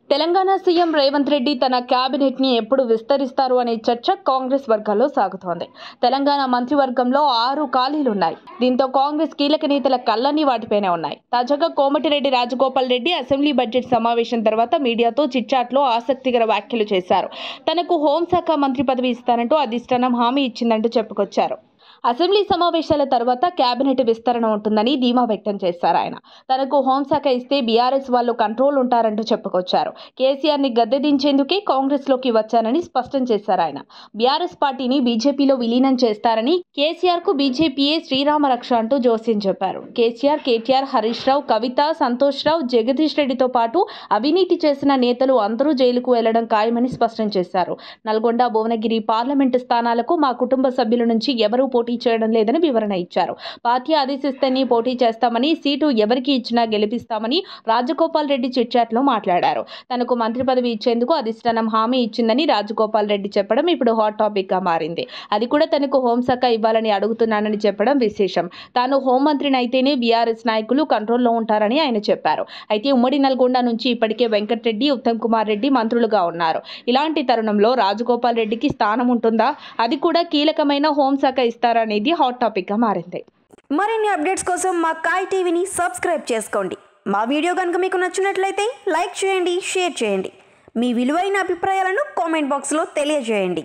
Telangana CM Revanth Reddy తన cabinet ని ఎప్పుడు విస్తరిస్తారు అనే చర్చ కాంగ్రెస్ వర్గాల్లో సాగుతోంది తెలంగాణ మంత్రివర్గంలో ఆరు ఖాళీలున్నాయి దీంతో కాంగ్రెస్ కీలక నేతల కళ్ళన్నీ వాటిపైనే ఉన్నాయి తాజాగా కోమటిరెడ్డి రాజగోపాల్ రెడ్డి అసెంబ్లీ బడ్జెట్ సమావేశం తర్వాత మీడియాతో చిట్చాట్లో ఆసక్తికర వ్యాఖ్యలు చేశారు తనకు హోంశాఖ మంత్రి పదవి ఇస్తానంటూ అధిష్టానం హామీ ఇచ్చిందంటూ చెప్పుకొచ్చారు అసెంబ్లీ సమావేశాల తర్వాత కేబినెట్ విస్తరణ ఉంటుందని ధీమా వ్యక్తం చేశారు ఆయన తనకు హోంశాఖ ఇస్తే బీఆర్ఎస్ వాళ్ళు కంట్రోల్ ఉంటారంటూ చెప్పుకొచ్చారు కేసీఆర్ ని గద్దెదించేందుకే కాంగ్రెస్ లోకి వచ్చానని స్పష్టం చేశారు ఆయన బీఆర్ఎస్ పార్టీని బీజేపీలో విలీనం చేస్తారని కేసీఆర్ కు బీజేపీయే శ్రీరామ రక్ష అంటూ జోస్యం చెప్పారు కేసీఆర్ కేటీఆర్ హరీష్ రావు కవిత సంతోష్ రావు జగదీష్ రెడ్డితో పాటు అవినీతి చేసిన నేతలు అందరూ జైలుకు వెళ్లడం ఖాయమని స్పష్టం చేశారు నల్గొండ భువనగిరి పార్లమెంటు స్థానాలకు మా కుటుంబ సభ్యుల నుంచి ఎవరూ పోటీ చేయడం లేదని వివరణ ఇచ్చారు పార్టీ ఆదేశిస్తేనే పోటీ చేస్తామని సీటు ఎవరికి ఇచ్చినా గెలిపిస్తామని రాజగోపాల్ రెడ్డి చిట్చాట్లో మాట్లాడారు తనకు మంత్రి పదవి ఇచ్చేందుకు అధిష్టానం హామీ ఇచ్చిందని రాజగోపాల్ రెడ్డి చెప్పడం ఇప్పుడు హాట్ టాపిక్ గా మారింది అది కూడా తనకు హోంశాఖ ఇవ్వాలని అడుగుతున్నానని చెప్పడం విశేషం తాను హోంమంత్రిని అయితేనే బీఆర్ఎస్ నాయకులు కంట్రోల్లో ఉంటారని ఆయన చెప్పారు అయితే ఉమ్మడి నల్గొండ నుంచి ఇప్పటికే వెంకటరెడ్డి ఉత్తమ్ కుమార్ రెడ్డి మంత్రులుగా ఉన్నారు ఇలాంటి తరుణంలో రాజగోపాల్ రెడ్డికి స్థానం ఉంటుందా అది కూడా కీలకమైన హోంశాఖ ఇస్తారా అనేది హాట్ టాపిక్ గా మారింది మరిన్ని అప్డేట్స్ కోసం మా కాయ్ టీవీని సబ్స్క్రైబ్ చేసుకోండి మా వీడియో కనుక మీకు నచ్చినట్లయితే లైక్ చేయండి షేర్ చేయండి మీ విలువైన అభిప్రాయాలను కామెంట్ బాక్స్లో తెలియజేయండి